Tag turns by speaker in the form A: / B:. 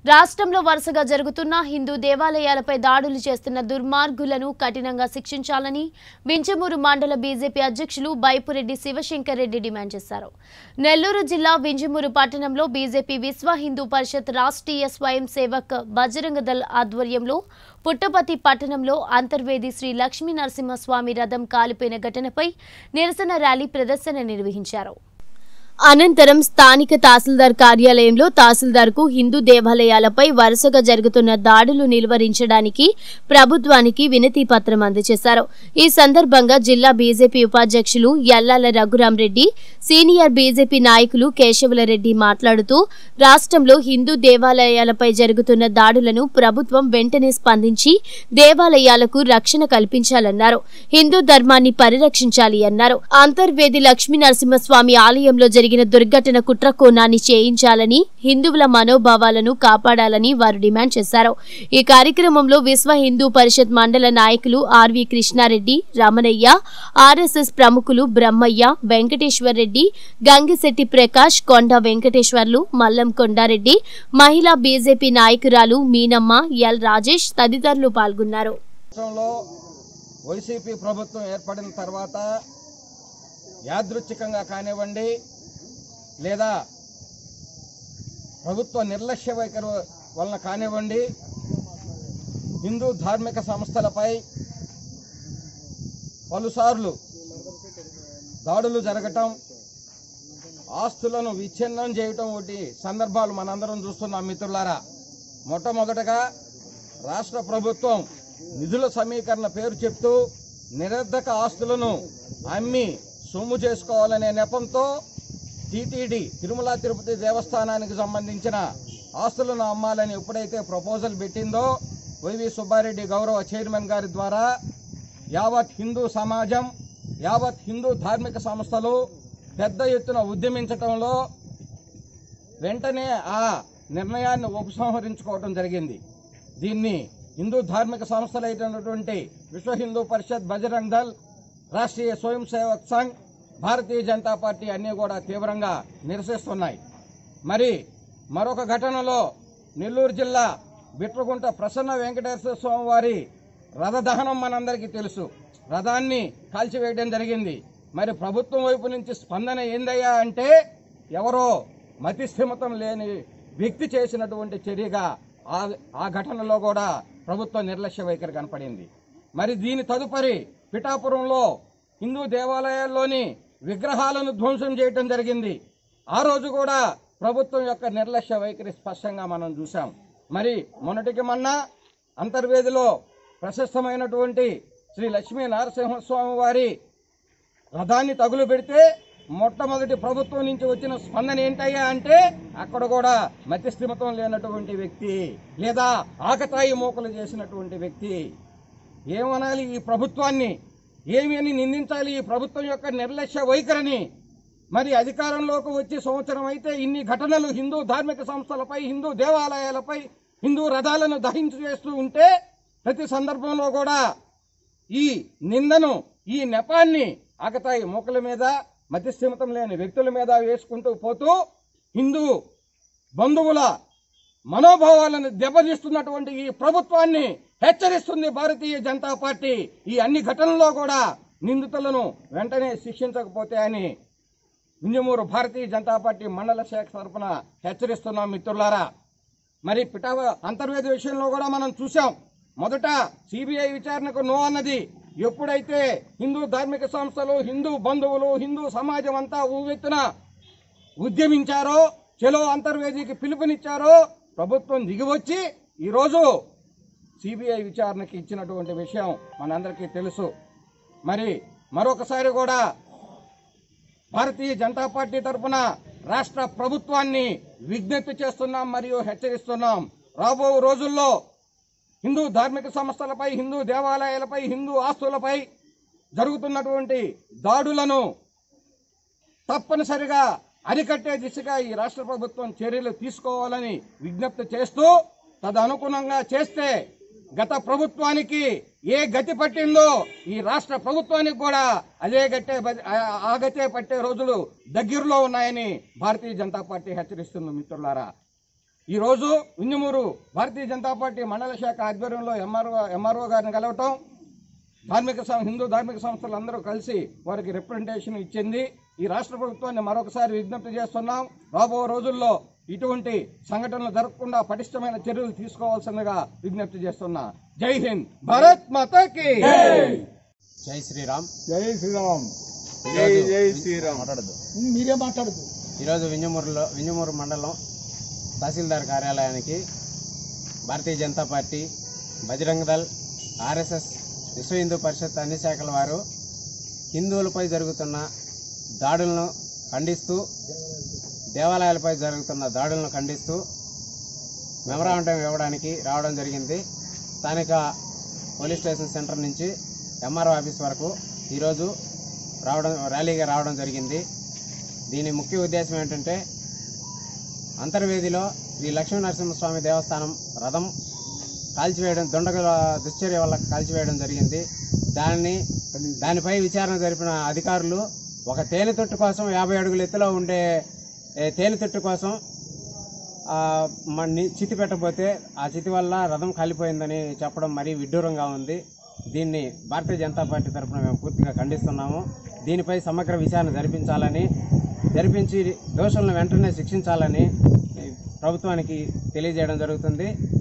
A: రాష్ట్రంలో వరుసగా జరుగుతున్న హిందూ దేవాలయాలపై దాడులు చేస్తున్న దుర్మార్గులను కఠినంగా శిక్షించాలని వించమూరు మండల బీజేపీ అధ్యక్షులు బైపురెడ్డి శివశంకర్ రెడ్డి డిమాండ్ చేశారు నెల్లూరు జిల్లా వింజమూరు పట్టణంలో బీజేపీ విశ్వ హిందూ పరిషత్ రాష్ట్రీయ స్వయం సేవక్ బజరంగ దళ్ ఆధ్వర్యంలో పుట్టపతి పట్టణంలో అంతర్వేది శ్రీ లక్ష్మీ నరసింహస్వామి రథం కాలిపోయిన ఘటనపై నిరసన ర్యాలీ ప్రదర్శన నిర్వహించారు అనంతరం స్థానిక తహసీల్దార్ కార్యాలయంలో తహసీల్దార్కు హిందూ దేవాలయాలపై వరుసగా జరుగుతున్న దాడులు నిలువరించడానికి ప్రభుత్వానికి వినతి పత్రం అందజేశారు ఈ సందర్భంగా జిల్లా బీజేపీ ఉపాధ్యక్షులు యల్లాల రఘురాం రెడ్డి సీనియర్ బీజేపీ నాయకులు కేశవులరెడ్డి మాట్లాడుతూ రాష్ట్రంలో హిందూ దేవాలయాలపై జరుగుతున్న దాడులను ప్రభుత్వం వెంటనే స్పందించి దేవాలయాలకు రక్షణ కల్పించాలన్నారు హిందూ ధర్మాన్ని పరిరక్షించాలి అన్నారు అంతర్వేది లక్ష్మీ నరసింహస్వామి ఆలయంలో జరిగిన దుర్ఘటన కుట్ర కోణాన్ని చేయించాలని హిందువుల మనోభావాలను కాపాడాలని వారు డిమాండ్ చేశారు ఈ కార్యక్రమంలో విశ్వ హిందూ పరిషత్ మండల నాయకులు ఆర్వి కృష్ణారెడ్డి రమణయ్య ఆర్ఎస్ఎస్ ప్రముఖులు బ్రహ్మయ్య వెంకటేశ్వర్ రెడ్డి గంగిశెట్టి ప్రకాష్ కొండ వెంకటేశ్వర్లు మల్లం కొండారెడ్డి మహిళా బీజేపీ నాయకురాలు మీనమ్మ ఎల్ రాజేష్ తదితరులు పాల్గొన్నారు
B: రాష్ట్రంలో వైసీపీ ప్రభుత్వం ఏర్పడిన తర్వాత యాదృచ్ఛికంగా కానివ్వండి లేదా ప్రభుత్వ నిర్లక్ష్య వైఖరి వలన కానివ్వండి హిందూ ధార్మిక సంస్థలపై పలుసార్లు దాడులు జరగటం ఆస్తులను విచ్ఛిన్నం చేయటం వంటి సందర్భాలు మనందరం చూస్తున్నాం మిత్రులారా మొట్టమొదటగా రాష్ట్ర ప్రభుత్వం నిధుల సమీకరణ పేరు చెప్తూ నిరర్ధక ఆస్తులను అమ్మి సొమ్ము చేసుకోవాలనే నెపంతో టీటీడీ తిరుమల తిరుపతి దేవస్థానానికి సంబంధించిన ఆస్తులను అమ్మాలని ఎప్పుడైతే ప్రపోజల్ పెట్టిందో వైవి సుబ్బారెడ్డి గౌరవ చైర్మన్ గారి ద్వారా యావత్ హిందూ సమాజం యావత్ హిందూ ధార్మిక సంస్థలు పెద్ద ఎత్తున ఉద్యమించటంలో వెంటనే ఆ నిర్ణయాన్ని ఉపసంహరించుకోవడం జరిగింది దీన్ని హిందూ ధార్మిక సంస్థలైనటువంటి విశ్వ హిందూ పరిషత్ బజరంగ్ దళ్ రాష్ట్రీయ స్వయం సేవక్ సంఘ్ భారతీయ జనతా పార్టీ అన్నీ కూడా తీవ్రంగా నిరసిస్తున్నాయి మరి మరొక ఘటనలో నెల్లూరు జిల్లా బిట్రగుంట ప్రసన్న వెంకటేశ్వర స్వామి వారి రథదహనం మనందరికీ తెలుసు రథాన్ని కాల్చివేయడం జరిగింది మరి ప్రభుత్వం వైపు నుంచి స్పందన ఏందయ్యా అంటే ఎవరో మతిస్థిమతం లేని వ్యక్తి చేసినటువంటి చర్యగా ఆ ఆ ఘటనలో కూడా ప్రభుత్వ నిర్లక్ష్య వైఖరి కనపడింది మరి దీని తదుపరి పిఠాపురంలో హిందూ దేవాలయాల్లోని విగ్రహాలను ధ్వంసం చేయటం జరిగింది ఆ రోజు కూడా ప్రభుత్వం యొక్క నిర్లక్ష్య వైఖరి స్పష్టంగా మనం చూసాం మరి మొన్నటికి మొన్న అంతర్వేదిలో ప్రశస్తమైనటువంటి శ్రీ లక్ష్మీ నరసింహస్వామి వారి రథాన్ని తగులు పెడితే మొట్టమొదటి ప్రభుత్వం నుంచి వచ్చిన స్పందన ఏంటయ్యా అంటే అక్కడ కూడా మతిస్థిమతం లేనటువంటి వ్యక్తి లేదా ఆకతాయి మోకలు చేసినటువంటి వ్యక్తి ఏమనాలి ఈ ప్రభుత్వాన్ని ఏమి అని నిందించాలి ఈ ప్రభుత్వం యొక్క నిర్లక్ష్య వైఖరిని మరి అధికారంలోకి వచ్చి సంవత్సరం అయితే ఇన్ని ఘటనలు హిందూ ధార్మిక సంస్థలపై హిందూ దేవాలయాలపై హిందూ రథాలను దహించి చేస్తూ ఉంటే ప్రతి సందర్భంలో కూడా ఈ నిందను ఈ నెపాన్ని ఆకతాయి మూకల మీద మతిస్థిమితం లేని వ్యక్తుల మీద వేసుకుంటూ పోతూ హిందూ బంధువుల మనోభావాలను దెబ్బతీస్తున్నటువంటి ఈ ప్రభుత్వాన్ని హెచ్చరిస్తుంది భారతీయ జనతా పార్టీ ఈ అన్ని ఘటనల్లో కూడా నిందితులను వెంటనే శిక్షించకపోతే అని వింజమూరు భారతీయ జనతా పార్టీ మండల శాఖ తరఫున హెచ్చరిస్తున్నాం మిత్రులారా మరి పిఠావ అంతర్వేది విషయంలో కూడా మనం చూసాం మొదట సిబిఐ విచారణకు నో అన్నది ఎప్పుడైతే హిందూ ధార్మిక సంస్థలు హిందూ బంధువులు హిందూ సమాజం అంతా ఊవెత్తున ఉద్యమించారో చెలో అంతర్వేదికి పిలుపునిచ్చారో ప్రభుత్వం దిగివచ్చి ఈరోజు సిబిఐ విచారణకి ఇచ్చినటువంటి విషయం మనందరికీ తెలుసు మరి మరొకసారి కూడా భారతీయ జనతా పార్టీ తరఫున రాష్ట్ర ప్రభుత్వాన్ని విజ్ఞప్తి చేస్తున్నాం మరియు హెచ్చరిస్తున్నాం రాబో రోజుల్లో హిందూ ధార్మిక సంస్థలపై హిందూ దేవాలయాలపై హిందూ ఆస్తులపై జరుగుతున్నటువంటి దాడులను తప్పనిసరిగా అరికట్టే దిశగా ఈ రాష్ట్ర ప్రభుత్వం చర్యలు తీసుకోవాలని విజ్ఞప్తి చేస్తూ తదనుగుణంగా చేస్తే గత ప్రభుత్వానికి ఏ గతి పట్టిందో ఈ రాష్ట్ర ప్రభుత్వానికి కూడా అదే గట్టే బ- ఆ- ఆ గతే పట్టే రోజులు దగ్గరలో ఉన్నాయని భారతీయ జనతా పార్టీ హెచ్చరిస్తుంది మిత్రులారా ఈరోజు వింజమూరు భారతీయ జనతా పార్టీ మండల శాఖ ఆధ్వర్యంలో ఎంఆర్ఓ ఎంఆర్ఓ గారిని కలవటం ధార్మిక సం- హిందూ ధార్మిక సంస్థలు అందరూ కలిసి వారికి రిప్రజెంటేషన్ ఇచ్చింది ఈ రాష్ట్ర ప్రభుత్వాన్ని మరొకసారి విజ్ఞప్తి చేస్తున్నాం రాబో రోజుల్లో ఇటువంటి సంఘటనలు జరగకుండా పటిష్టమైన చర్యలు తీసుకోవాల్సిందిగా విజ్ఞప్తి చేస్తున్నా జై హింద్ భారత్ మాతాకి
C: జై శ్రీరామ్
D: జై శ్రీరామ్
C: జై
D: జై శ్రీరామ్
C: మాట్లాడదు
D: మీరే మాట్లాడదు
C: ఈరోజు వింజమూరులో వింజమూరు మండలం తహసీల్దార్ కార్యాలయానికి భారతీయ జనతా పార్టీ బజరంగ దళ్ ఆర్ఎస్ఎస్ విశ్వ హిందూ పరిషత్ అన్ని శాఖల వారు హిందువులపై జరుగుతున్న దాడులను ఖండిస్తూ దేవాలయాలపై జరుగుతున్న దాడులను ఖండిస్తూ మెమరాండం ఇవ్వడానికి రావడం జరిగింది స్థానిక పోలీస్ స్టేషన్ సెంటర్ నుంచి ఎంఆర్ఓ ఆఫీస్ వరకు ఈరోజు రావడం ర్యాలీగా రావడం జరిగింది దీని ముఖ్య ఉద్దేశం ఏంటంటే అంతర్వేదిలో శ్రీ లక్ష్మీ నరసింహస్వామి దేవస్థానం రథం కాల్చివేయడం దుండగుల దుశ్చర్య వల్ల కాల్చివేయడం జరిగింది దాన్ని దానిపై విచారణ జరిపిన అధికారులు ఒక తేనె తొట్టు కోసం యాభై అడుగుల ఎత్తులో ఉండే ఏ, తేనె తొట్టు కోసం ఆ, మన్ని చితి పెట్టబోతే ఆ చితి వల్ల రథం కాలిపోయిందని చెప్పడం మరీ విడ్డూరంగా ఉంది దీన్ని భారతీయ జనతా పార్టీ తరఫున మేము పూర్తిగా ఖండిస్తున్నాము దీనిపై సమగ్ర విచారణ జరిపించాలని జరిపించి దోషులను వెంటనే శిక్షించాలని ఈ ప్రభుత్వానికి తెలియజేయడం జరుగుతుంది